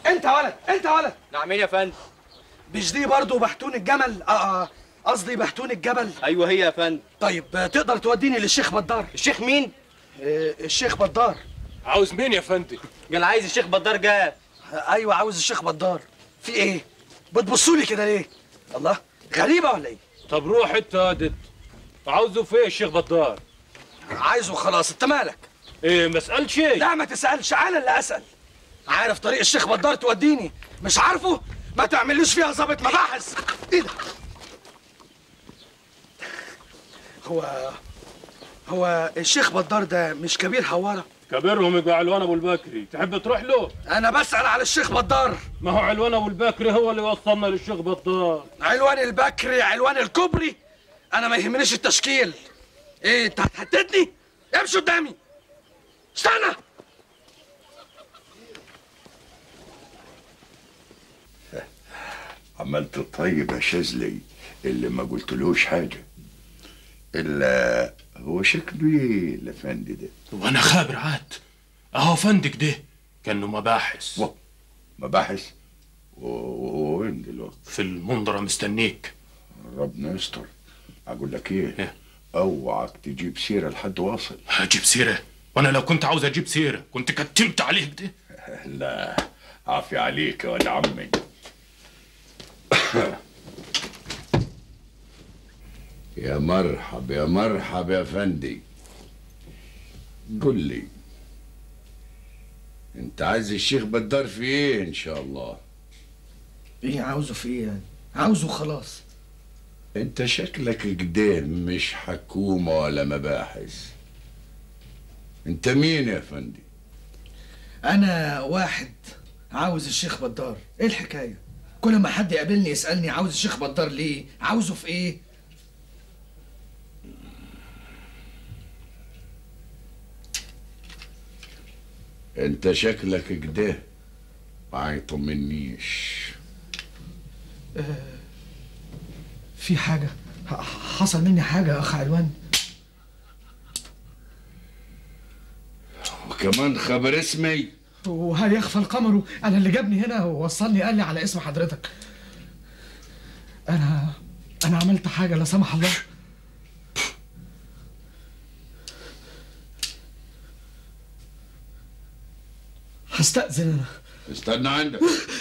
انت يا ولد انت يا ولد نعم يا فندم مش دي برضه بحتون الجمل اه آه، قصدي بحتون الجبل ايوه هي يا فندم طيب آه، تقدر توديني للشيخ بدار الشيخ مين آه، الشيخ بدار عاوز مين يا فندم قال عايز الشيخ بدار جاب آه، ايوه عاوز الشيخ بدار في ايه بتبصوا لي كده ليه الله غريبه ولا ايه طب روح انت يا دد عاوزه في ايه الشيخ بدار عايزه خلاص انت مالك ايه ما اسالش شيء لا ما تسالش انا اللي اسال عارف طريق الشيخ بدار توديني مش عارفه ما تعمليش فيها ظابط مباحث ايه ده هو هو الشيخ بدار ده مش كبير حواره كبيرهم يبقى علوان ابو البكري تحب تروح له انا بسال على الشيخ بدار ما هو علوان ابو البكري هو اللي وصلنا للشيخ بدار علوان البكري علوان الكوبري انا ما يهمنيش التشكيل ايه انت هتهددني امشي قدامي استنى عملت الطيب يا شاذلي اللي ما قلتلوش حاجة إلا هو شكله ايه الأفندي ده؟ وانا خابر عاد اهو فندق ده كانه مباحث و- مباحث و- و- وين دلوقتي؟ في المنظرة مستنيك ربنا يستر أقول لك إيه؟ إيه؟ أوعك تجيب سيرة لحد واصل هجيب سيرة وانا لو كنت عاوز اجيب سيرة كنت كتمت عليه كده لا عافية عليك يا ولد عمي يا مرحب يا مرحب يا فندي قل لي انت عايز الشيخ بدار في ايه ان شاء الله ايه عاوزه في ايه يعني عاوزه خلاص انت شكلك كده مش حكومة ولا مباحث انت مين يا فندي انا واحد عاوز الشيخ بدار ايه الحكايه كل ما حد يقابلني يسالني عاوز الشيخ بدار ليه عاوزه في ايه انت شكلك كده ما يطمنيش في حاجه ح- حصل مني حاجه يا اخ علوان وكمان خبر اسمي وهل يخفى القمر انا اللي جابني هنا ووصلني قال لي على اسم حضرتك انا انا عملت حاجه لا سمح الله هستأذن انا استنى عندك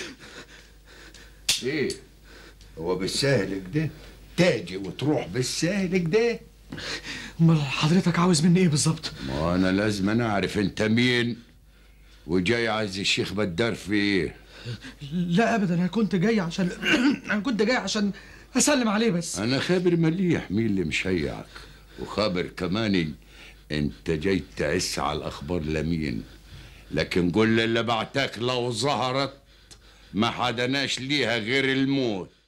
ايه هو بالسهل كده تاجي وتروح بالسهل كده امال حضرتك عاوز مني ايه بالظبط ما انا لازم أنا اعرف انت مين وجاي عايز الشيخ بدار في ايه لا ابدا انا كنت جاي عشان انا كنت جاي عشان اسلم عليه بس انا خابر مليح مين اللي مشيعك وخابر كمان انت جاي تعس على الاخبار لمين لكن قول اللي بعتك لو ظهرت ما حدناش ليها غير الموت